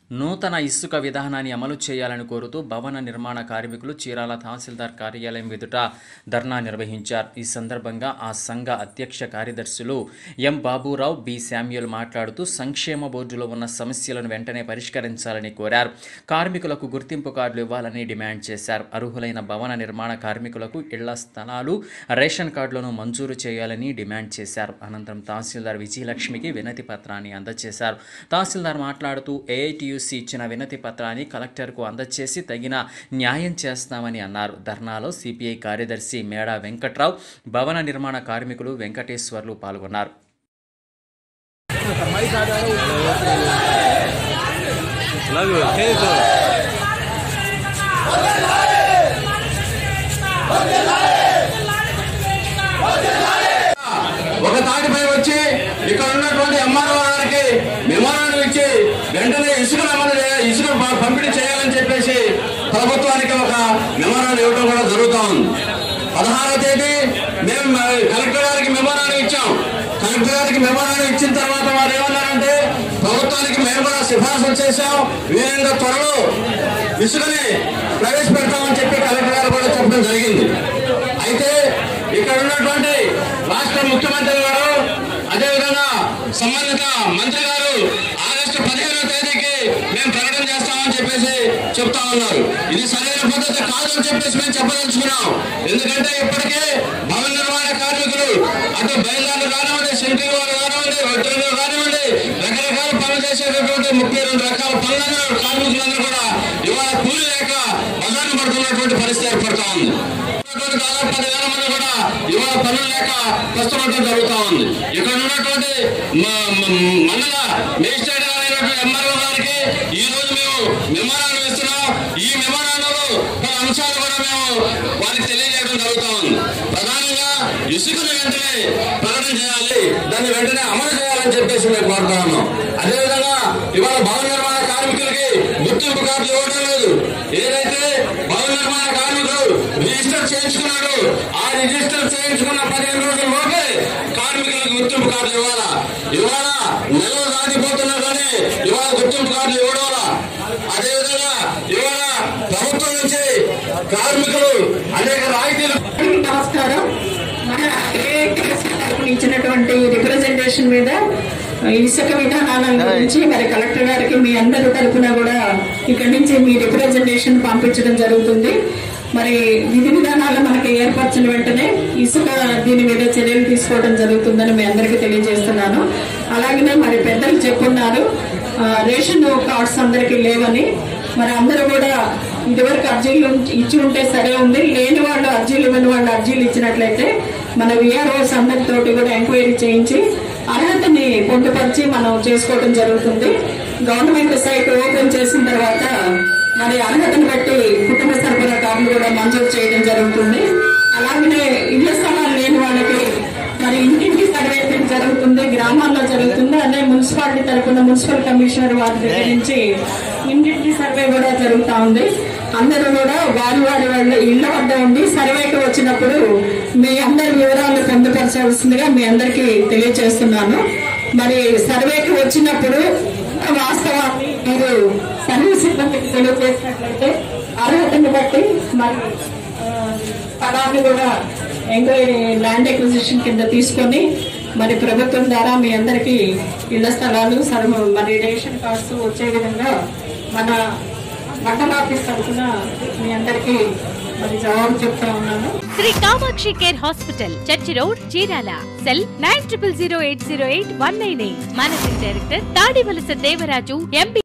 నూతన ఇసుక విధానాన్ని అమలు చేయాలని కోరుతూ భవన నిర్మాణ కార్మికులు చీరాల తహసీల్దార్ కార్యాలయం ఎదుట ధర్నా నిర్వహించారు ఈ సందర్భంగా ఆ సంఘ అధ్యక్ష కార్యదర్శులు ఎం బాబురావు బి శామ్యుల్ మాట్లాడుతూ సంక్షేమ బోర్డులో ఉన్న సమస్యలను వెంటనే పరిష్కరించాలని కోరారు కార్మికులకు గుర్తింపు కార్డులు ఇవ్వాలని డిమాండ్ చేశారు అర్హులైన భవన నిర్మాణ కార్మికులకు ఇళ్ల స్థలాలు రేషన్ కార్డులను మంజూరు చేయాలని డిమాండ్ చేశారు అనంతరం తహసీల్దార్ విజయలక్ష్మికి వినతి పత్రాన్ని అందజేశారు తహసీల్దార్ మాట్లాడుతూ ఏఐటియుసి ఇచ్చిన వినతి పత్రాన్ని కలెక్టర్కు అందజేసి తగిన న్యాయం చేస్తామని అన్నారు ధర్నాలో సిపిఐ కార్యదర్శి మేడా వెంకట్రావు భవన నిర్మాణ కార్మికులు వెంకటేశ్వర్లు పాల్గొన్నారు ఒక తాటిపై వచ్చి ఇక్కడ ఉన్నటువంటి ఎంఆర్ఓ గారికి విమానాలు ఇచ్చి వెంటనే ఇసుక అమలు చేయ- ఇసుక ప- పంపిణీ చేయాలని చెప్పేసి ప్రభుత్వానికి ఒక విమానాలు ఇవ్వడం కూడా జరుగుతా ఉంది పదహారో తేదీ మేము మరి కలెక్టర్ గారికి విమానాలు ఇచ్చాం కలెక్టర్ గారికి విమానాలు ఇచ్చిన తర్వాత వారు ఏమన్నారంటే ప్రభుత్వానికి మేము కూడా సిఫార్సులు చేశాం వీరంగా త్వరలో ఇసుకని ప్రవేశపెడతామని చెప్పి కలెక్టర్ గారు కూడా చెప్పడం జరిగింది అయితే ఇక్కడ ఉన్నటువంటి రాష్ట్ర ముఖ్యమంత్రి గారు అదేవిధంగా సంబంధిత మంత్రి గారు ఆగస్టు పదిహేనో తేదీకి మేము ప్రకటన చేస్తామని చెప్పేసి చెప్తా ఉన్నారు ఇది సరైన పద్ధతి కాదు అని చెప్పేసి మేము చెప్పదలుచుకున్నాం ఎందుకంటే ఇప్పటికే భవన నిర్మాణ కార్మికులు అటు బయలుదేరు కానివ్వండి సెంట్రింగ్ వారు కానివ్వండి వడ్డీలు కానివ్వండి రకరకాల పనులు చేసేటటువంటి ముప్పై రెండు రకాల పనులందరూ కార్మికులందరూ కూడా ఇవాళ కూలి లేక బజార్ను పడుతున్నటువంటి పరిస్థితి ఏర్పడతా ఉంది ఉన్నటువంటి దాదాపు పదివేల మంది కూడా ఇవాళ పనులు లేక కష్టపడటం జరుగుతా ఉంది ఇక్కడ ఉన్నటువంటి మ- మ- మండల మేజిస్ట్రేట్ గారైనటువంటి ఎంఆర్ఓ గారికి ఈ రోజు మేము విమానాలు ఇస్తున్నాం ఈ విమానాలలో పలు అంశాలు కూడా మేము వారికి తెలియజేయడం జరుగుతా ఉంది ప్రధానంగా ఇసుకను వెంటనే ప్రకటన చేయాలి దాన్ని వెంటనే అమలు చేయాలని చెప్పేసి మేము కోరుతా ఉన్నాం అదేవిధంగా ఇవాళ భవన నిర్మాణ కార్మికులకి గుర్తింపు కార్డులు ఇవ్వడం లేదు ఏదైతే భవన నిర్మాణ కార్మికులు రిజిస్టర్ చేయించుకున్నాడు ఆ రిజిస్టర్ చేయించుకున్న పదిహేను రోజుల లోపే కార్మికులకు గుర్తింపు కార్డులు ఇవ్వాలా ఇవాళ నెలలు దాటిపోతున్నా కానీ ఇవాళ గుర్తింపు కార్డులు ఇవ్వడం అదేవిధంగా ఇవాళ ప్రభుత్వం నుంచి కార్మికులు అనేక రాయితీలు నమస్కారం మన ఏఐటీఎస్ తరపున ఇచ్చినటువంటి రిప్రజెంటేషన్ మీద ఇసుక విధానాల గురించి మరి కలెక్టర్ గారికి మీ అందరి తరపున కూడా ఇక్కడి నుంచి మీ రిప్రజెంటేషన్ పంపించడం జరుగుతుంది మరి విధి విధానాలు మనకి ఏర్పరిచిన వెంటనే ఇసుక దీని మీద చర్యలు తీసుకోవడం జరుగుతుందని మీ అందరికీ తెలియజేస్తున్నాను అలాగనే మరి పెద్దలు చెప్పున్నారు ఆ, రేషన్ కార్డ్స్ అందరికీ లేవని మరి అందరూ కూడా ఇదివరకు అర్జీలు ఇచ్చి ఉంటే సరే ఉంది లేని వాళ్ళు అర్జీలు ఇవ్వని వాళ్ళు అర్జీలు ఇచ్చినట్లయితే మన విఆర్ఓస్ అందరితోటి కూడా ఎంక్వైరీ చేయించి అర్హతని పొందుపరిచి మనం చేసుకోవడం జరుగుతుంది గవర్నమెంట్ సైట్ ఓపెన్ చేసిన తర్వాత మరి అర్హతను బట్టి కుటుంబ సరఫరా కార్డులు కూడా మంజూరు చేయడం జరుగుతుంది అలాగనే ఇళ్ల స్థలాలు లేని వాళ్ళకి మరి ఇంటింటి సర్వే జరుగుతుంది గ్రామాల్లో జరుగుతుంది అదే మున్సిపాలిటీ తరఫున మున్సిపల్ కమిషనర్ వారి దగ్గర నుంచి ఇంటింటి సర్వే కూడా జరుగుతా ఉంది అందరూ కూడా వారి వారి వాళ్ళ ఇళ్ల వద్ద ఉండి సర్వేకి వచ్చినప్పుడు మీ అందరి వివరాలు పొందుపరచాల్సిందిగా మీ అందరికీ తెలియజేస్తున్నాను మరి సర్వేకి వచ్చినప్పుడు వాస్తవాన్ని మీరు సర్వీస్ సిబ్బందికి తెలియజేసినట్లయితే అర్హతను బట్టి మరి ఆ, స్థలాన్ని కూడా ఎంక్వైరీ ల్యాండ్ ఎక్విజిషన్ కింద తీసుకొని మరి ప్రభుత్వం ద్వారా మీ అందరికీ ఇళ్ల స్థలాలు సర్వ మరి రేషన్ కార్డ్స్ వచ్చే విధంగా మన మండల ఆఫీస్ తరఫున మీ అందరికీ మరి జవాబు చెప్తా ఉన్నాను Sri Kamakshi care hospital church road Chirala cell nine triple zero eight zero eight one nine eight managing director Tadivalasa Devaraju MP